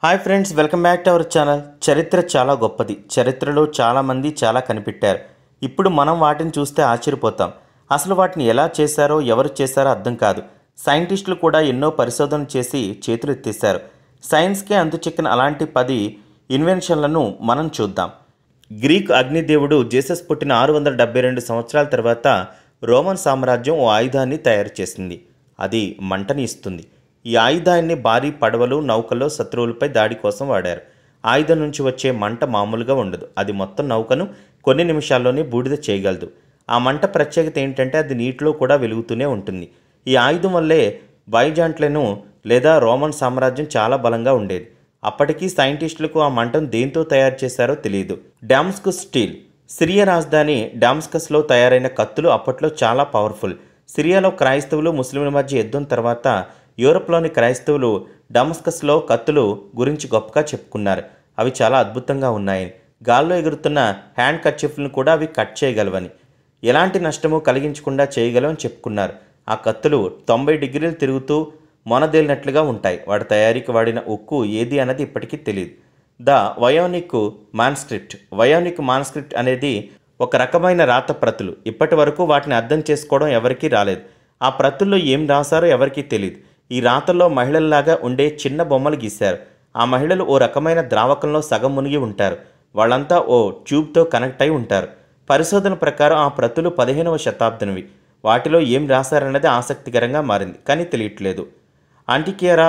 hi friends welcome back to our channel చరిత్ర చాలా గొప్పది చరిత్రలో చాలామంది చాలా కనిపెట్టారు ఇప్పుడు మనం వాటిని చూస్తే ఆశ్చర్యపోతాం అసలు వాటిని ఎలా చేశారో ఎవరు చేశారో అర్థం కాదు సైంటిస్టులు కూడా ఎన్నో పరిశోధనలు చేసి చేతులు ఎత్తేశారు సైన్స్కే చిక్కిన అలాంటి పది ఇన్వెన్షన్లను మనం చూద్దాం గ్రీక్ అగ్నిదేవుడు జేసస్ పుట్టిన ఆరు వందల డెబ్బై రెండు సంవత్సరాల తర్వాత రోమన్ సామ్రాజ్యం ఓ ఆయుధాన్ని తయారు చేసింది అది మంటని ఇస్తుంది ఈ ఆయుధాన్ని భారీ పడవలు నౌకలో శత్రువులపై దాడి కోసం వాడారు ఆయుధం నుంచి వచ్చే మంట మామూలుగా ఉండదు అది మొత్తం నౌకను కొన్ని నిమిషాల్లోనే బూడిద చేయగలదు ఆ మంట ప్రత్యేకత ఏంటంటే అది నీటిలో కూడా వెలుగుతూనే ఉంటుంది ఈ ఆయుధం వల్లే బైజాంట్లను లేదా రోమన్ సామ్రాజ్యం చాలా బలంగా ఉండేది అప్పటికీ సైంటిస్టులకు ఆ మంటను దేంతో తయారు చేశారో తెలియదు డామ్స్కస్ స్టీల్ సిరియా రాజధాని డామ్స్కస్లో తయారైన కత్తులు అప్పట్లో చాలా పవర్ఫుల్ సిరియాలో క్రైస్తవులు ముస్లింల మధ్య యుద్ధం తర్వాత యూరప్లోని క్రైస్తవులు డమస్కస్లో కత్తులు గురించి గొప్పగా చెప్పుకున్నారు అవి చాలా అద్భుతంగా ఉన్నాయని గాల్లో ఎగురుతున్న హ్యాండ్ కర్చిఫ్లను కూడా అవి కట్ చేయగలవని ఎలాంటి నష్టము కలిగించకుండా చేయగలవని చెప్పుకున్నారు ఆ కత్తులు తొంభై డిగ్రీలు తిరుగుతూ మొనదేలినట్లుగా ఉంటాయి వాటి తయారీకి వాడిన ఉక్కు ఏది అన్నది ఇప్పటికీ తెలియదు ద వయోనిక్ మాన్స్క్రిప్ట్ వయోనిక్ మాన్స్క్రిప్ట్ అనేది ఒక రకమైన రాత ప్రతులు ఇప్పటి వరకు వాటిని అర్థం చేసుకోవడం ఎవరికీ రాలేదు ఆ ప్రతుల్లో ఏం రాశారో ఎవరికీ తెలియదు ఈ రాతల్లో మహిళల్లాగా ఉండే చిన్న బొమ్మలు గీశారు ఆ మహిళలు ఓ రకమైన ద్రావకంలో సగం మునిగి ఉంటారు వాళ్ళంతా ఓ ట్యూబ్తో కనెక్ట్ అయి ఉంటారు పరిశోధన ప్రకారం ఆ ప్రతులు పదిహేనవ శతాబ్దంవి వాటిలో ఏం రాశారన్నది ఆసక్తికరంగా మారింది కానీ తెలియట్లేదు అంటికేరా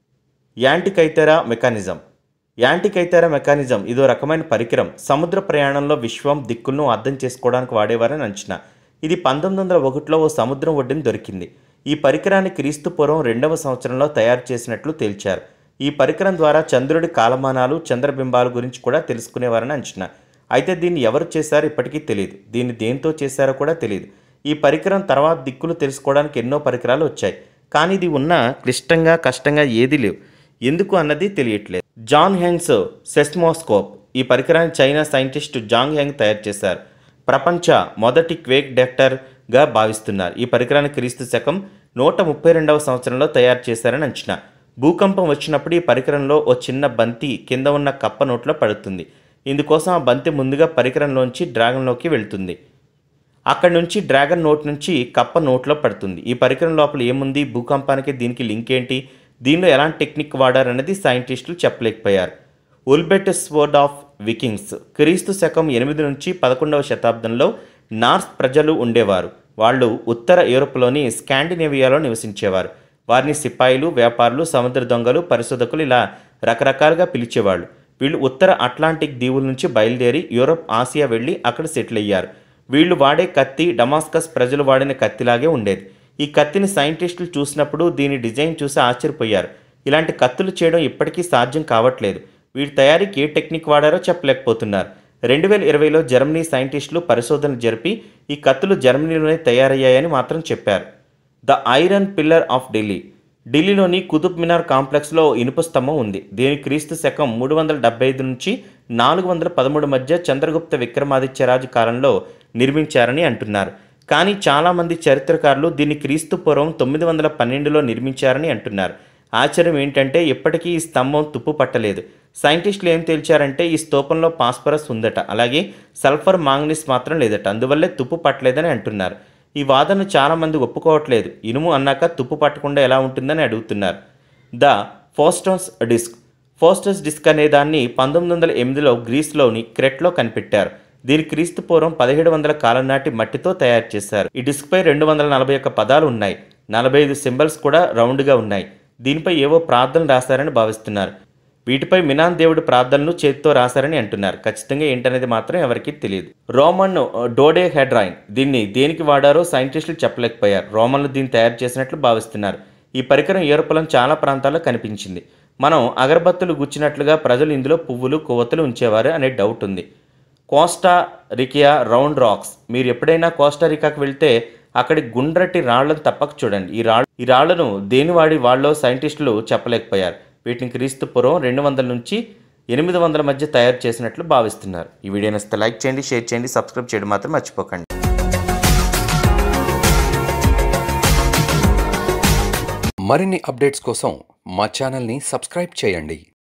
యాంటికైతెరా మెకానిజం యాంటికైతెరా మెకానిజం ఇదో రకమైన పరికరం సముద్ర ప్రయాణంలో విశ్వం దిక్కులను అర్థం చేసుకోవడానికి వాడేవారని అంచనా ఇది పంతొమ్మిది వందల ఒకటిలో ఓ సముద్రం ఒడ్డున దొరికింది ఈ పరికరాన్ని క్రీస్తు పూర్వం రెండవ సంవత్సరంలో తయారు చేసినట్లు తేల్చారు ఈ పరికరం ద్వారా చంద్రుడి కాలమానాలు చంద్రబింబాల గురించి కూడా తెలుసుకునేవారని అంచనా అయితే దీన్ని ఎవరు చేశారో ఇప్పటికీ తెలియదు దీన్ని దేంతో చేశారో కూడా తెలియదు ఈ పరికరం తర్వాత దిక్కులు తెలుసుకోవడానికి ఎన్నో పరికరాలు వచ్చాయి కానీ ఇది ఉన్న క్లిష్టంగా కష్టంగా ఏది లేవు ఎందుకు అన్నది తెలియట్లేదు జాన్ హెంగ్స్ సెస్మోస్కోప్ ఈ పరికరాన్ని చైనా సైంటిస్ట్ జాంగ్ హెంగ్ తయారు చేశారు ప్రపంచ మొదటి క్వేక్ డెక్టర్గా భావిస్తున్నారు ఈ పరికరాన్ని క్రీస్తు శకం నూట ముప్పై రెండవ సంవత్సరంలో తయారు చేశారని అంచనా భూకంపం వచ్చినప్పుడు ఈ పరికరంలో ఓ చిన్న బంతి కింద ఉన్న కప్ప నోట్లో పడుతుంది ఇందుకోసం ఆ బంతి ముందుగా పరికరంలోంచి డ్రాగన్లోకి వెళ్తుంది అక్కడి నుంచి డ్రాగన్ నోట్ నుంచి కప్ప నోట్లో పడుతుంది ఈ పరికరం లోపల ఏముంది భూకంపానికి దీనికి లింక్ ఏంటి దీనిలో ఎలాంటి టెక్నిక్ వాడారన్నది సైంటిస్టులు చెప్పలేకపోయారు ఉల్బెట్ స్వర్డ్ ఆఫ్ వికింగ్స్ క్రీస్తు శకం ఎనిమిది నుంచి పదకొండవ శతాబ్దంలో నార్త్ ప్రజలు ఉండేవారు వాళ్ళు ఉత్తర యూరోప్లోని స్కాండినేవియాలో నివసించేవారు వారిని సిపాయిలు వ్యాపారులు సముద్ర దొంగలు పరిశోధకులు ఇలా రకరకాలుగా పిలిచేవాళ్ళు వీళ్ళు ఉత్తర అట్లాంటిక్ దీవుల నుంచి బయలుదేరి యూరోప్ ఆసియా వెళ్ళి అక్కడ సెటిల్ అయ్యారు వీళ్ళు వాడే కత్తి డమాస్కస్ ప్రజలు వాడిన కత్తిలాగే ఉండేది ఈ కత్తిని సైంటిస్టులు చూసినప్పుడు దీని డిజైన్ చూసి ఆశ్చర్యపోయారు ఇలాంటి కత్తులు చేయడం ఇప్పటికీ సాధ్యం కావట్లేదు వీటి తయారీకి ఏ టెక్నిక్ వాడారో చెప్పలేకపోతున్నారు రెండు వేల ఇరవైలో జర్మనీ సైంటిస్టులు పరిశోధనలు జరిపి ఈ కత్తులు జర్మనీలోనే తయారయ్యాయని మాత్రం చెప్పారు the iron pillar of Delhi ఢిల్లీలోని కుతుబ్ మినార్ కాంప్లెక్స్లో ఇనుప స్తంభం ఉంది దీని క్రీస్తు శకం మూడు వందల డెబ్బై ఐదు నుంచి నాలుగు వందల పదమూడు మధ్య చంద్రగుప్త విక్రమాదిత్యరాజు కాలంలో నిర్మించారని అంటున్నారు కానీ చాలామంది చరిత్రకారులు దీన్ని క్రీస్తు పూర్వం తొమ్మిది వందల పన్నెండులో నిర్మించారని అంటున్నారు ఆశ్చర్యం ఏంటంటే ఇప్పటికీ ఈ స్తంభం తుప్పు పట్టలేదు సైంటిస్టులు ఏం తేల్చారంటే ఈ స్తూపంలో పాస్పరస్ ఉందట అలాగే సల్ఫర్ మాంగనీస్ మాత్రం లేదట అందువల్లే తుప్పు పట్టలేదని అంటున్నారు ఈ వాదనను చాలామంది ఒప్పుకోవట్లేదు ఇనుము అన్నాక తుప్పు పట్టకుండా ఎలా ఉంటుందని అడుగుతున్నారు the Phaistos disc Phaistos disc అనే దాన్ని పంతొమ్మిది వందల ఎనిమిదిలో గ్రీస్లోని క్రెట్లో కనిపెట్టారు దీని క్రీస్తు పూర్వం పదిహేడు వందల కాలం నాటి మట్టితో తయారు చేశారు ఈ డిస్క్పై రెండు వందల నలభై ఒక్క పదాలు ఉన్నాయి నలభై ఐదు సింబల్స్ కూడా రౌండ్గా ఉన్నాయి దీనిపై ఏవో ప్రార్థనలు రాశారని భావిస్తున్నారు వీటిపై మినాన్ దేవుడి ప్రార్థనలు చేతితో రాశారని అంటున్నారు ఖచ్చితంగా ఏంటనేది మాత్రం ఎవరికీ తెలియదు రోమన్ డోడే హెడ్రాయిన్ దీన్ని దేనికి వాడారో సైంటిస్టులు చెప్పలేకపోయారు రోమన్లు దీన్ని తయారు చేసినట్లు భావిస్తున్నారు ఈ పరికరం యూరోప్లో చాలా ప్రాంతాల్లో కనిపించింది మనం అగరబత్తులు గుచ్చినట్లుగా ప్రజలు ఇందులో పువ్వులు కొవ్వొత్తులు ఉంచేవారు అనే డౌట్ ఉంది కోస్టా రికియా రౌండ్ రాక్స్ మీరు ఎప్పుడైనా కోస్టా రికాకి వెళ్తే అక్కడి గుండ్రటి రాళ్లను తప్పక చూడండి ఈ రాళ్ళు ఈ రాళ్లను దేని వాడి వాళ్ళలో సైంటిస్టులు చెప్పలేకపోయారు వీటిని క్రీస్తు పూర్వం రెండు వందల నుంచి ఎనిమిది వందల మధ్య తయారు చేసినట్లు భావిస్తున్నారు ఈ వీడియో నచ్చితే లైక్ చేయండి షేర్ చేయండి సబ్స్క్రైబ్ చేయడం మాత్రం మర్చిపోకండి మరిన్ని అప్డేట్స్ కోసం మా ఛానల్ని సబ్స్క్రైబ్ చేయండి